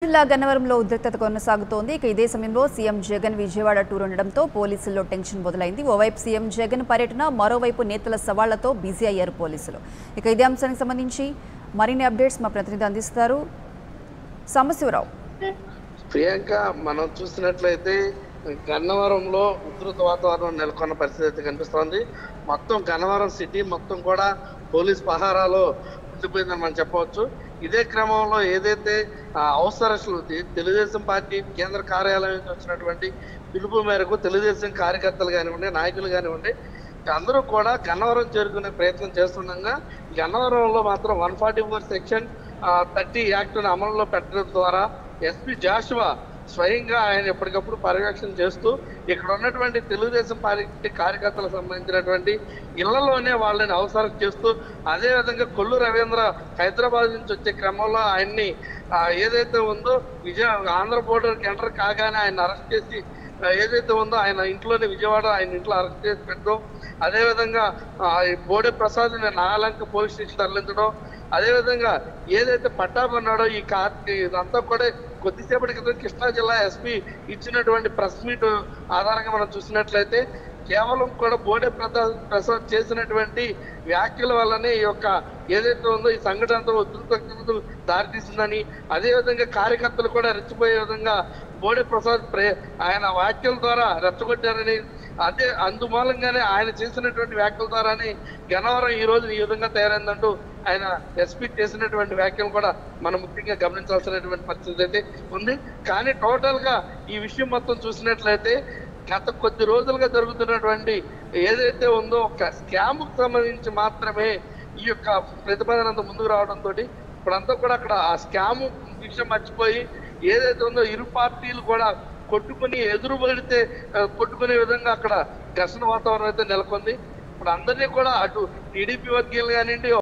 జిల్లా గన్నవరంలో ఉద్రిక్తత కొనసాగుతోంది ఇక ఇదే సమయంలో సీఎం జగన్ విజయవాడ టూర్ ఉండడంతో పోలీసుల్లో టెన్షన్ మొదలైంది ఓవైపు సీఎం జగన్ పర్యటన మరోవైపు నేతల సవాళ్లతో బిజీ అయ్యారు పోలీసులు ఇక ఇదే అంశానికి సంబంధించి మరిన్ని అప్డేట్స్ మా ప్రతినిధి అందిస్తారు సాంబశివరావు ప్రియాంక మనం చూసినట్లయితే గన్నవరంలో ఉధృత వాతావరణం నెలకొన్న పరిస్థితి అయితే కనిపిస్తోంది మొత్తం గన్నవరం సిటీ మొత్తం కూడా పోలీస్ పహారాలో ఉండిపోయిందని మనం చెప్పవచ్చు ఇదే క్రమంలో ఏదైతే ఆ, అవసరస్తులు తె- తెలుగుదేశం పార్టీ కేంద్ర కార్యాలయం నుంచి వచ్చినటువంటి పిలుపు మేరకు తెలుగుదేశం కార్యకర్తలు కానివ్వండి నాయకులు కానివ్వండి అందరూ కూడా గన్నవరం చేరుకునే ప్రయత్నం చేస్తుండగా గన్నవరంలో మాత్రం one forty four section thirty యాక్ట్ను అమలులో పెట్టడం ద్వారా ఎస్పీ జాషువా స్వయంగా ఆయన ఎప్పటికప్పుడు పర్యవేక్షణ చేస్తూ ఇక్కడ ఉన్నటువంటి తెలుగుదేశం పార్టీ కార్యకర్తలకు సంబంధించినటువంటి ఇళ్లలోనే వాళ్ళని అవసరం చేస్తూ అదే విధంగా కొల్లు రవీంద్ర హైదరాబాద్ నుంచి వచ్చే క్రమంలో ఆయన్ని ఆ, ఏదైతే ఉందో విజయ ఆంధ్ర బోర్డర్కి ఎంటర్ కాగానే ఆయన అరెస్ట్ చేసి ఆ, ఏదైతే ఉందో ఆయన ఇంట్లోనే విజయవాడ ఆయన ఇంట్లో అరెస్ట్ చేసి పెట్టడం అదేవిధంగా ఆ, ఈ బోడే ప్రసాద్ నాలంక పోలీస్ స్టేషన్ తరలించడం అదేవిధంగా ఏదైతే పట్టాభి ఉన్నాడో ఈ కార్ ఇదంతా కూడా కొద్దిసేపటి క్రితం కృష్ణా జిల్లా ఎస్పీ ఇచ్చినటువంటి ప్రెస్ మీట్ ఆధారంగా మనం చూసినట్లయితే కేవలం కూడా బోడే ప్రసాద్ ప్రసాద్ చేసినటువంటి వ్యాఖ్యల వల్లనే ఈ యొక్క ఏదైతే ఉందో ఈ సంఘటనతో ఉద్రిక్తతకు దారితీసిందని అదేవిధంగా కార్యకర్తలు కూడా రెచ్చిపోయే విధంగా బోడే ప్రసాద్ ప్రే ఆయన వ్యాఖ్యల ద్వారా రెచ్చగొట్టారని అదే అందుమూలంగానే ఆయన చేసినటువంటి వ్యాఖ్యల ద్వారానే గన్నవరం ఈ రోజు ఈ విధంగా తయారైందంటూ ఆయన ఎస్పీ చేసినటువంటి వ్యాఖ్యలు కూడా మనం ముఖ్యంగా గమనించాల్సినటువంటి పరిస్థితి అయితే ఉంది కానీ టోటల్ గా ఈ విషయం మొత్తం చూసినట్లయితే గత కొద్ది రోజులుగా జరుగుతున్నటువంటి ఏదైతే ఉందో ఒక స్కామ్ కు సంబంధించి మాత్రమే ఈ యొక్క ప్రతిపాదన అంతా ముందుకు రావడంతో ఇప్పుడంతా కూడా అక్కడ ఆ స్కామ్ విషయం మర్చిపోయి ఏదైతే ఉందో ఇరు పార్టీలు కూడా కొట్టుకుని ఎదురు పడితే ఆ, కొట్టుకునే విధంగా అక్కడ ఘర్షణ వాతావరణం అయితే నెలకొంది ఇప్పుడు అందరినీ కూడా అటు టీడీపీ వర్గీయులు కానివ్వండి